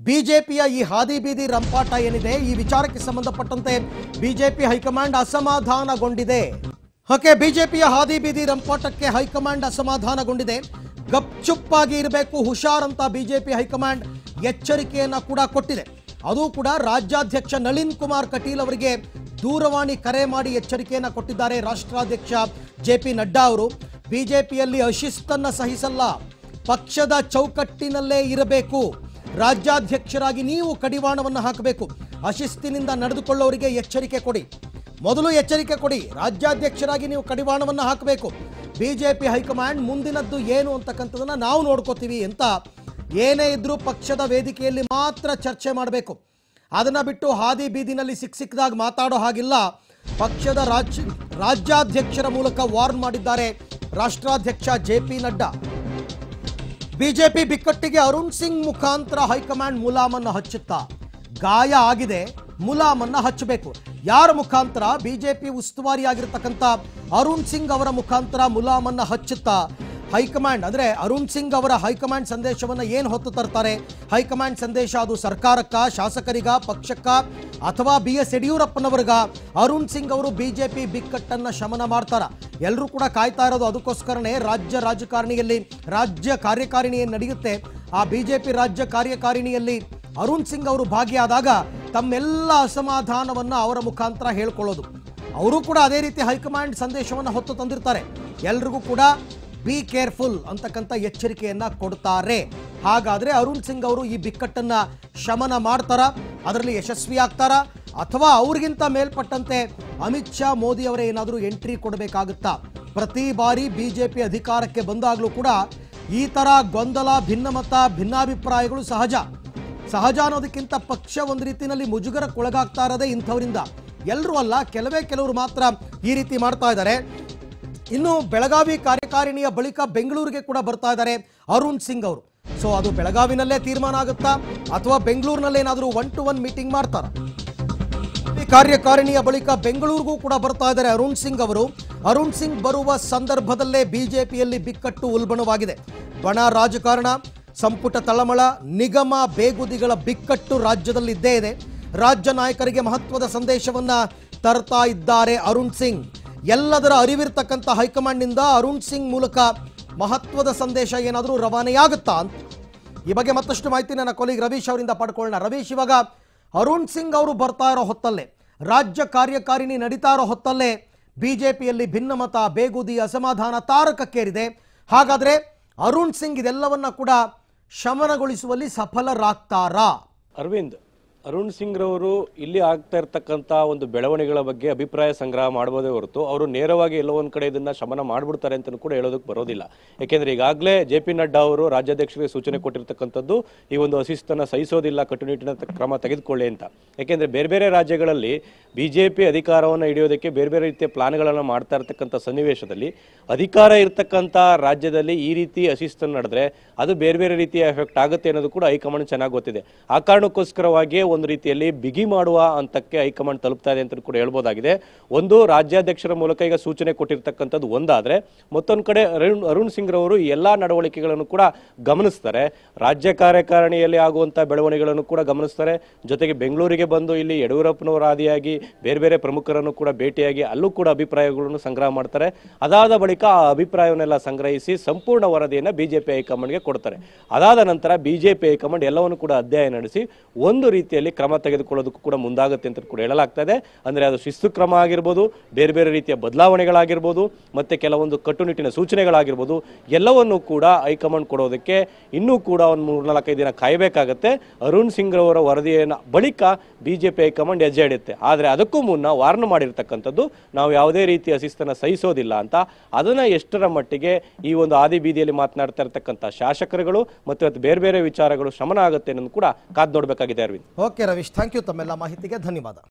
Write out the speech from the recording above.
ಬಿಜೆಪಿಯ ಈ ಹಾದಿ ಬೀದಿ ರಂಪಾಟ ಏನಿದೆ ಈ ವಿಚಾರಕ್ಕೆ ಸಂಬಂಧಪಟ್ಟಂತೆ ಬಿಜೆಪಿ ಹೈಕಮಾಂಡ್ ಅಸಮಾಧಾನಗೊಂಡಿದೆ ಓಕೆ ಬಿಜೆಪಿಯ ಹಾದಿ ಬೀದಿ ರಂಪಾಟಕ್ಕೆ ಹೈಕಮಾಂಡ್ ಅಸಮಾಧಾನಗೊಂಡಿದೆ ಗಪ್ಚುಪ್ಪಾಗಿ ಇರಬೇಕು ಹುಷಾರ್ ಅಂತ ಬಿಜೆಪಿ ಹೈಕಮಾಂಡ್ ಎಚ್ಚರಿಕೆಯನ್ನ ಕೂಡ ಕೊಟ್ಟಿದೆ ಅದು ಕೂಡ ರಾಜ್ಯಾಧ್ಯಕ್ಷ ನಳಿನ್ ಕುಮಾರ್ ಕಟೀಲ್ ಅವರಿಗೆ ದೂರವಾಣಿ ಕರೆ ಮಾಡಿ ಎಚ್ಚರಿಕೆಯನ್ನ ಕೊಟ್ಟಿದ್ದಾರೆ ರಾಷ್ಟ್ರಾಧ್ಯಕ್ಷ ಜೆ ಪಿ ನಡ್ಡಾ ಅವರು ಬಿಜೆಪಿಯಲ್ಲಿ ಅಶಿಸ್ತನ್ನ ಸಹಿಸಲ್ಲ ಪಕ್ಷದ ಚೌಕಟ್ಟಿನಲ್ಲೇ ಇರಬೇಕು ರಾಜ್ಯಾಧ್ಯಕ್ಷರಾಗಿ ನೀವು ಕಡಿವಾಣವನ್ನು ಹಾಕಬೇಕು ಅಶಿಸ್ತಿನಿಂದ ನಡೆದುಕೊಳ್ಳೋರಿಗೆ ಎಚ್ಚರಿಕೆ ಕೊಡಿ ಮೊದಲು ಎಚ್ಚರಿಕೆ ಕೊಡಿ ರಾಜ್ಯಾಧ್ಯಕ್ಷರಾಗಿ ನೀವು ಕಡಿವಾಣವನ್ನು ಹಾಕಬೇಕು ಬಿಜೆಪಿ ಹೈಕಮಾಂಡ್ ಮುಂದಿನದ್ದು ಏನು ಅಂತಕ್ಕಂಥದ್ದನ್ನ ನಾವು ನೋಡ್ಕೋತೀವಿ ಅಂತ ಏನೇ ಇದ್ರೂ ಪಕ್ಷದ ವೇದಿಕೆಯಲ್ಲಿ ಮಾತ್ರ ಚರ್ಚೆ ಮಾಡಬೇಕು ಅದನ್ನ ಬಿಟ್ಟು ಹಾದಿ ಬೀದಿನಲ್ಲಿ ಸಿಕ್ ಸಿಕ್ಕದಾಗ ಮಾತಾಡೋ ಹಾಗಿಲ್ಲ ಪಕ್ಷದ ರಾಜ್ಯ ರಾಜ್ಯಾಧ್ಯಕ್ಷರ ಮೂಲಕ ವಾರ್ನ್ ಮಾಡಿದ್ದಾರೆ ರಾಷ್ಟ್ರಾಧ್ಯಕ್ಷ ಜೆ ಪಿ ನಡ್ಡಾ ಬಿಜೆಪಿ ಬಿಕ್ಕಟ್ಟಿಗೆ ಅರುಣ್ ಸಿಂಗ್ ಮುಖಾಂತರ ಹೈಕಮಾಂಡ್ ಮುಲಾಮನ್ನ ಹಚ್ಚುತ್ತಾ ಗಾಯ ಆಗಿದೆ ಮುಲಾಮನ್ನ ಹಚ್ಚಬೇಕು ಯಾರ ಮುಖಾಂತರ ಬಿಜೆಪಿ ಉಸ್ತುವಾರಿಯಾಗಿರ್ತಕ್ಕಂಥ ಅರುಣ್ ಸಿಂಗ್ ಅವರ ಮುಖಾಂತರ ಮುಲಾಮನ್ನ ಹಚ್ಚುತ್ತಾ ಹೈಕಮಾಂಡ್ ಅಂದ್ರೆ ಅರುಣ್ ಸಿಂಗ್ ಅವರ ಹೈಕಮಾಂಡ್ ಸಂದೇಶವನ್ನ ಏನು ಹೊತ್ತು ತರ್ತಾರೆ ಹೈಕಮಾಂಡ್ ಸಂದೇಶ ಅದು ಸರ್ಕಾರಕ್ಕ ಶಾಸಕರಿಗ ಪಕ್ಷಕ್ಕ ಅಥವಾ ಬಿ ಎಸ್ ಯಡಿಯೂರಪ್ಪನವರ್ಗ ಅರುಣ್ ಸಿಂಗ್ ಅವರು ಬಿಜೆಪಿ ಬಿಕ್ಕಟ್ಟನ್ನ ಶಮನ ಮಾಡ್ತಾರ ಎಲ್ಲರೂ ಕೂಡ ಕಾಯ್ತಾ ಇರೋದು ಅದಕ್ಕೋಸ್ಕರನೇ ರಾಜ್ಯ ರಾಜಕಾರಣಿಯಲ್ಲಿ ರಾಜ್ಯ ಕಾರ್ಯಕಾರಿಣಿ ಏನ್ ನಡೆಯುತ್ತೆ ಆ ಬಿಜೆಪಿ ರಾಜ್ಯ ಕಾರ್ಯಕಾರಿಣಿಯಲ್ಲಿ ಅರುಣ್ ಸಿಂಗ್ ಅವರು ಭಾಗಿಯಾದಾಗ ತಮ್ಮೆಲ್ಲ ಅಸಮಾಧಾನವನ್ನ ಅವರ ಮುಖಾಂತರ ಹೇಳ್ಕೊಳ್ಳೋದು ಅವರು ಕೂಡ ಅದೇ ರೀತಿ ಹೈಕಮಾಂಡ್ ಸಂದೇಶವನ್ನು ಹೊತ್ತು ತಂದಿರ್ತಾರೆ ಎಲ್ರಿಗೂ ಕೂಡ ಬಿ ಕೇರ್ಫುಲ್ ಅಂತಕ್ಕಂಥ ಎಚ್ಚರಿಕೆಯನ್ನ ಕೊಡ್ತಾರೆ ಹಾಗಾದ್ರೆ ಅರುಣ್ ಸಿಂಗ್ ಅವರು ಈ ಬಿಕ್ಕಟ್ಟನ್ನ ಶಮನ ಮಾಡ್ತಾರ ಅದರಲ್ಲಿ ಯಶಸ್ವಿ ಆಗ್ತಾರ ಅಥವಾ ಅವ್ರಿಗಿಂತ ಮೇಲ್ಪಟ್ಟಂತೆ ಅಮಿತ್ ಶಾ ಮೋದಿ ಅವರೇ ಏನಾದರೂ ಎಂಟ್ರಿ ಕೊಡಬೇಕಾಗುತ್ತಾ ಪ್ರತಿ ಬಾರಿ ಬಿಜೆಪಿ ಅಧಿಕಾರಕ್ಕೆ ಬಂದಾಗಲೂ ಕೂಡ ಈ ತರ ಗೊಂದಲ ಭಿನ್ನಮತ ಭಿನ್ನಾಭಿಪ್ರಾಯಗಳು ಸಹಜ ಸಹಜ ಅನ್ನೋದಕ್ಕಿಂತ ಪಕ್ಷ ಒಂದು ರೀತಿಯಲ್ಲಿ ಮುಜುಗರಕ್ಕೊಳಗಾಗ್ತಾ ಇರೋದೇ ಇಂಥವರಿಂದ ಎಲ್ಲರೂ ಅಲ್ಲ ಕೆಲವೇ ಕೆಲವರು ಮಾತ್ರ ಈ ರೀತಿ ಮಾಡ್ತಾ ಇದ್ದಾರೆ ಇನ್ನು ಬೆಳಗಾವಿ ಕಾರ್ಯಕಾರಿಣಿಯ ಬಳಿಕ ಬೆಂಗಳೂರಿಗೆ ಕೂಡ ಬರ್ತಾ ಇದ್ದಾರೆ ಅರುಣ್ ಸಿಂಗ್ ಅವರು ಸೊ ಅದು ಬೆಳಗಾವಿನಲ್ಲೇ ತೀರ್ಮಾನ ಆಗುತ್ತಾ ಅಥವಾ ಬೆಂಗಳೂರಿನಲ್ಲೇ ಏನಾದರೂ ಒನ್ ಟು ಒನ್ ಮೀಟಿಂಗ್ ಮಾಡ್ತಾರ ಈ ಕಾರ್ಯಕಾರಿಣಿಯ ಬಳಿಕ ಬೆಂಗಳೂರಿಗೂ ಕೂಡ ಬರ್ತಾ ಇದ್ದಾರೆ ಅರುಣ್ ಸಿಂಗ್ ಅವರು ಅರುಣ್ ಸಿಂಗ್ ಬರುವ ಸಂದರ್ಭದಲ್ಲೇ ಬಿಜೆಪಿಯಲ್ಲಿ ಬಿಕ್ಕಟ್ಟು ಉಲ್ಬಣವಾಗಿದೆ ಬಣ ರಾಜಕಾರಣ ಸಂಪುಟ ತಳಮಳ ನಿಗಮ ಬೇಗುದಿಗಳ ಬಿಕ್ಕಟ್ಟು ರಾಜ್ಯದಲ್ಲಿ ಇದ್ದೇ ಇದೆ ರಾಜ್ಯ ನಾಯಕರಿಗೆ ಮಹತ್ವದ ಸಂದೇಶವನ್ನ ತರ್ತಾ ಇದ್ದಾರೆ ಅರುಣ್ ಸಿಂಗ್ ಎಲ್ಲದರ ಅರಿವಿರ್ತಕ್ಕಂಥ ಹೈಕಮಾಂಡ್ನಿಂದ ಅರುಣ್ ಸಿಂಗ್ ಮೂಲಕ ಮಹತ್ವದ ಸಂದೇಶ ಏನಾದರೂ ರವಾನೆಯಾಗುತ್ತಾ ಅಂತ ಈ ಬಗ್ಗೆ ಮತ್ತಷ್ಟು ಮಾಹಿತಿ ನನ್ನ ಕೊಲಿಗ್ ರವೀಶ್ ಅವರಿಂದ ಪಡ್ಕೊಳ್ಳೋಣ ರವೀಶ್ ಇವಾಗ ಅರುಣ್ ಸಿಂಗ್ ಅವರು ಬರ್ತಾ ಇರೋ ಹೊತ್ತಲ್ಲೇ ರಾಜ್ಯ ಕಾರ್ಯಕಾರಿಣಿ ನಡೀತಾ ಇರೋ ಹೊತ್ತಲ್ಲೇ ಬಿಜೆಪಿಯಲ್ಲಿ ಭಿನ್ನಮತ ಬೇಗುದಿ ಅಸಮಾಧಾನ ತಾರಕಕ್ಕೇರಿದೆ ಹಾಗಾದ್ರೆ ಅರುಣ್ ಸಿಂಗ್ ಇದೆಲ್ಲವನ್ನ ಕೂಡ ಶಮನಗೊಳಿಸುವಲ್ಲಿ ಸಫಲರಾಗ್ತಾರಾ ಅರವಿಂದ್ ಅರುಣ್ ಸಿಂಗ್ ರವರು ಇಲ್ಲಿ ಆಗ್ತಾ ಇರ್ತಕ್ಕಂಥ ಒಂದು ಬೆಳವಣಿಗೆಗಳ ಬಗ್ಗೆ ಅಭಿಪ್ರಾಯ ಸಂಗ್ರಹ ಮಾಡಬಹುದೇ ಹೊರತು ಅವರು ನೇರವಾಗಿ ಎಲ್ಲೋ ಒಂದ್ ಕಡೆ ಇದನ್ನ ಶಮನ ಮಾಡ್ಬಿಡ್ತಾರೆ ಅಂತ ಕೂಡ ಹೇಳೋದಕ್ಕೆ ಬರೋದಿಲ್ಲ ಯಾಕೆಂದ್ರೆ ಈಗಾಗಲೇ ಜೆ ಪಿ ನಡ್ಡಾ ಅವರು ರಾಜ್ಯಾಧ್ಯಕ್ಷರಿಗೆ ಸೂಚನೆ ಕೊಟ್ಟಿರ್ತಕ್ಕಂಥದ್ದು ಈ ಒಂದು ಅಶಿಸ್ತನ್ನ ಸಹಿಸೋದಿಲ್ಲ ಕಟ್ಟುನಿಟ್ಟಿನ ತ- ಕ್ರಮ ತೆಗೆದುಕೊಳ್ಳಿ ಅಂತ ಯಾಕೆಂದ್ರೆ ಬೇರೆ ಬೇರೆ ರಾಜ್ಯಗಳಲ್ಲಿ ಬಿಜೆಪಿ ಅಧಿಕಾರವನ್ನು ಹಿಡಿಯೋದಕ್ಕೆ ಬೇರೆ ಬೇರೆ ರೀತಿಯ ಪ್ಲಾನ್ಗಳನ್ನು ಮಾಡ್ತಾ ಇರ್ತಕ್ಕಂಥ ಸನ್ನಿವೇಶದಲ್ಲಿ ಅಧಿಕಾರ ಇರ್ತಕ್ಕಂಥ ರಾಜ್ಯದಲ್ಲಿ ಈ ರೀತಿ ಅಶಿಸ್ತನ್ನು ನಡೆದ್ರೆ ಅದು ಬೇರೆ ಬೇರೆ ರೀತಿಯ ಎಫೆಕ್ಟ್ ಆಗುತ್ತೆ ಅನ್ನೋದು ಕೂಡ ಹೈಕಮಾಂಡ್ ಚೆನ್ನಾಗಿ ಗೊತ್ತಿದೆ ಆ ಕಾರಣಕ್ಕೋಸ್ಕರವಾಗಿ ಒಂದು ರೀತಿಯಲ್ಲಿ ಬಿಗಿ ಮಾಡುವ ಹಂತಕ್ಕೆ ಹೈಕಮಾಂಡ್ ತಲುಪ್ತಾ ಇದೆ ಅಂತ ಕೂಡ ಹೇಳ್ಬೋದಾಗಿದೆ ಒಂದು ರಾಜ್ಯಾಧ್ಯಕ್ಷರ ಮೂಲಕ ಈಗ ಸೂಚನೆ ಕೊಟ್ಟಿರ್ತಕ್ಕಂಥದ್ದು ಒಂದಾದ್ರೆ ಮತ್ತೊಂದು ಕಡೆ ಅರುಣ್ ಅರುಣ್ ಸಿಂಗ್ ರವರು ಈ ಎಲ್ಲಾ ನಡವಳಿಕೆಗಳನ್ನು ಕೂಡ ಗಮನಿಸ್ತಾರೆ ರಾಜ್ಯ ಕಾರ್ಯಕಾರಿಣಿಯಲ್ಲಿ ಆಗುವಂತ ಬೆಳವಣಿಗೆಗಳನ್ನು ಕೂಡ ಗಮನಿಸ್ತಾರೆ ಜೊತೆಗೆ ಬೆಂಗಳೂರಿಗೆ ಬಂದು ಇಲ್ಲಿ ಯಡಿಯೂರಪ್ಪನವರ ಆದಿಯಾಗಿ ಬೇರೆ ಬೇರೆ ಪ್ರಮುಖರನ್ನು ಕೂಡ ಭೇಟಿಯಾಗಿ ಅಲ್ಲೂ ಕೂಡ ಅಭಿಪ್ರಾಯಗಳನ್ನು ಸಂಗ್ರಹ ಮಾಡ್ತಾರೆ ಅದಾದ ಬಳಿಕ ಆ ಅಭಿಪ್ರಾಯವನ್ನೆಲ್ಲ ಸಂಗ್ರಹಿಸಿ ಸಂಪೂರ್ಣ ವರದಿಯನ್ನು ಬಿಜೆಪಿ ಹೈಕಮಾಂಡ್ಗೆ ಕೊಡ್ತಾರೆ ಅದಾದ ನಂತರ ಬಿಜೆಪಿ ಹೈಕಮಾಂಡ್ ಎಲ್ಲವನ್ನು ಕೂಡ ಅಧ್ಯಯನ ನಡೆಸಿ ಒಂದು ರೀತಿಯಲ್ಲಿ ಕ್ರಮ ತೆಗೆದುಕೊಳ್ಳೋದಕ್ಕೂ ಕೂಡ ಮುಂದಾಗುತ್ತೆ ಅಂತ ಕೂಡ ಹೇಳಲಾಗ್ತಾ ಇದೆ ಅಂದ್ರೆ ಅದು ಶಿಸ್ತು ಕ್ರಮ ಆಗಿರ್ಬೋದು ಬೇರೆ ಬೇರೆ ರೀತಿಯ ಬದಲಾವಣೆಗಳಾಗಿರ್ಬೋದು ಮತ್ತೆ ಕೆಲವೊಂದು ಕಟ್ಟುನಿಟ್ಟಿನ ಸೂಚನೆಗಳಾಗಿರ್ಬೋದು ಎಲ್ಲವನ್ನು ಕೂಡ ಹೈಕಮಾಂಡ್ ಕೊಡೋದಕ್ಕೆ ಇನ್ನೂ ಕೂಡ ಒಂದು ಮೂರ್ನಾಲ್ಕೈದು ದಿನ ಕಾಯಬೇಕಾಗತ್ತೆ ಅರುಣ್ ಸಿಂಗ್ ರವರ ವರದಿಯ ಬಳಿಕ ಬಿಜೆಪಿ ಹೈಕಮಾಂಡ್ ಹೆಜ್ಜೆ ಹಿಡಿಯುತ್ತೆ ಆದರೆ ಅದಕ್ಕೂ ಮುನ್ನ ವಾರ್ನ್ ಮಾಡಿರ್ತಕ್ಕಂಥದ್ದು ನಾವು ಯಾವುದೇ ರೀತಿಯ ಶಿಸ್ತನ್ನು ಸಹಿಸೋದಿಲ್ಲ ಅಂತ ಅದನ್ನ ಎಷ್ಟರ ಮಟ್ಟಿಗೆ ಈ ಒಂದು ಆದಿ ಬೀದಿಯಲ್ಲಿ ಮಾತನಾಡ್ತಾ ಇರ್ತಕ್ಕಂಥ ಶಾಸಕರುಗಳು ಮತ್ತು ಇವತ್ತು ಬೇರೆ ಬೇರೆ ವಿಚಾರಗಳು ಶಮನ ಆಗುತ್ತೆ ಅನ್ನೋದು ಕೂಡ ಕಾದ್ ನೋಡಬೇಕಾಗಿದೆ Aravind okay Ravish thank you ತಮ್ಮೆಲ್ಲ ಮಾಹಿತಿಗೆ ಧನ್ಯವಾದ